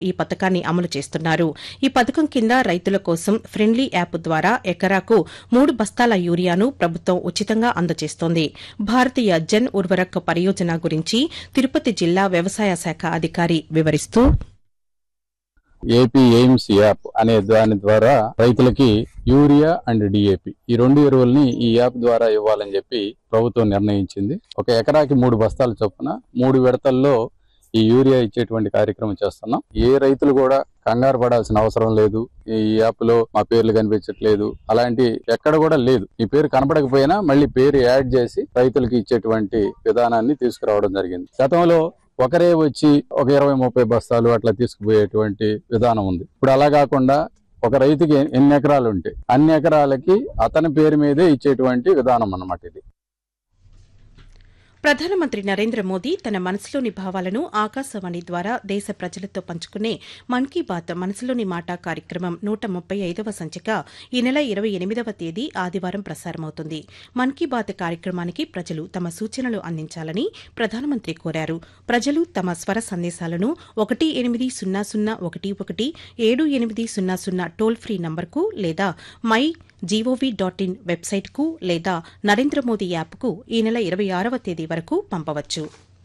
ఈ పథకాన్ని అమలు చేస్తున్నారు ఈ పథకం కింద రైతుల కోసం ఫ్రెండ్లీ యాప్ ద్వారా ఎకరాకు మూడు బస్తాల యూరియాను ప్రభుత్వం ఉచితంగా అందజేస్తోంది భారతీయ జన్ ఉర్వరక్ పరియోజన గురించి తిరుపతి జిల్లా వ్యవసాయ శాఖ అధికారి వివరిస్తూ ఏపీ ఎయిమ్స్ యాప్ అనే దాని ద్వారా రైతులకి యూరియా అండ్ డిఏపి ఈ రెండు ఎరువుల్ని ఈ యాప్ ద్వారా ఇవ్వాలని చెప్పి ప్రభుత్వం నిర్ణయించింది ఒక ఎకరాకి మూడు బస్తాల చొప్పున మూడు విడతల్లో ఈ యూరియా ఇచ్చేటువంటి కార్యక్రమం చేస్తున్నాం ఏ రైతులు కూడా కంగారు పడాల్సిన అవసరం లేదు ఈ యాప్ లో మా పేర్లు కనిపించట్లేదు అలాంటి ఎక్కడ కూడా లేదు ఈ పేరు కనపడకపోయినా మళ్ళీ పేరు యాడ్ చేసి రైతులకి ఇచ్చేటువంటి విధానాన్ని తీసుకురావడం జరిగింది గతంలో ఒకరే వచ్చి ఒక ఇరవై ముప్పై బస్తాలు అట్లా తీసుకుపోయేటువంటి విధానం ఉంది ఇప్పుడు అలా కాకుండా ఒక రైతుకి ఎన్ని ఎకరాలు ఉంటే అన్ని ఎకరాలకి అతని పేరు మీదే ఇచ్చేటువంటి విధానం అన్నమాట ఇది ప్రధానమంత్రి నరేంద్ర మోదీ తన మనసులోని భావాలను ఆకాశవాణి ద్వారా దేశ ప్రజలతో పంచుకునే మన్ కీ బాత్ మనసులోని మాట కార్యక్రమం నూట ముప్పై ఐదవ సంచిక ఈ నెల ఇరవై ఎనిమిదవ తేదీ ఆదివారం ప్రసారమవుతుంది మన్ కీ బాత్ కార్యక్రమానికి ప్రజలు తమ సూచనలు అందించాలని ప్రధానమంత్రి కోరారు ప్రజలు తమ స్వర సందేశాలను ఒకటి ఎనిమిది సున్నా సున్నా ఒకటి ఒకటి ఏడు ఎనిమిది సున్నా సున్నా టోల్ ఫ్రీ నంబర్కు లేదా మై జీఓవీ డాట్ ఇన్ వెబ్సైట్కు లేదా నరేంద్ర మోదీ యాప్కు ఈ నెల ఇరవై ఆరవ తేదీ వరకు పంపవచ్చు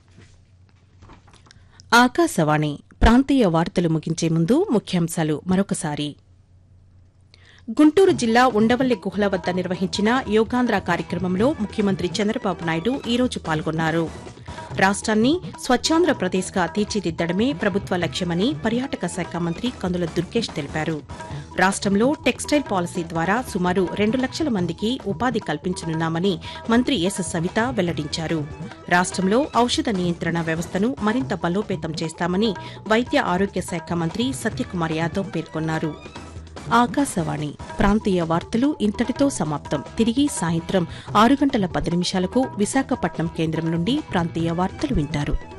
ఆకాశవాణి ప్రాంతీయ వార్తలు ముగించే ముందు ముఖ్యాంశాలు మరొకసారి గుంటూరు జిల్లా ఉండవల్లి గుహల వద్ద నిర్వహించిన యోగాంధ్ర కార్యక్రమంలో ముఖ్యమంత్రి చంద్రబాబు నాయుడు ఈరోజు పాల్గొన్నారు రాష్ట్రాన్ని స్వచ్ఛాంధ్రప్రదేశ్గా తీర్చిదిద్దడమే ప్రభుత్వ లక్ష్యమని పర్యాటక శాఖ మంత్రి కందుల దుర్గేష్ తెలిపారు రాష్ట్రంలో టెక్స్టైల్ పాలసీ ద్వారా సుమారు రెండు లక్షల మందికి ఉపాధి కల్పించనున్నామని మంత్రి ఎస్ సవిత వెల్లడించారు రాష్ట్రంలో ఔషధ నియంత్రణ వ్యవస్థను మరింత బలోపేతం చేస్తామని వైద్య ఆరోగ్య శాఖ మంత్రి సత్యకుమార్ యాదవ్ పేర్కొన్నారు ఆకాశవాణి ప్రాంతీయ వార్తలు ఇంతటితో సమాప్తం తిరిగి సాయంత్రం ఆరు గంటల పది నిమిషాలకు విశాఖపట్నం కేంద్రం నుండి ప్రాంతీయ వార్తలు వింటారు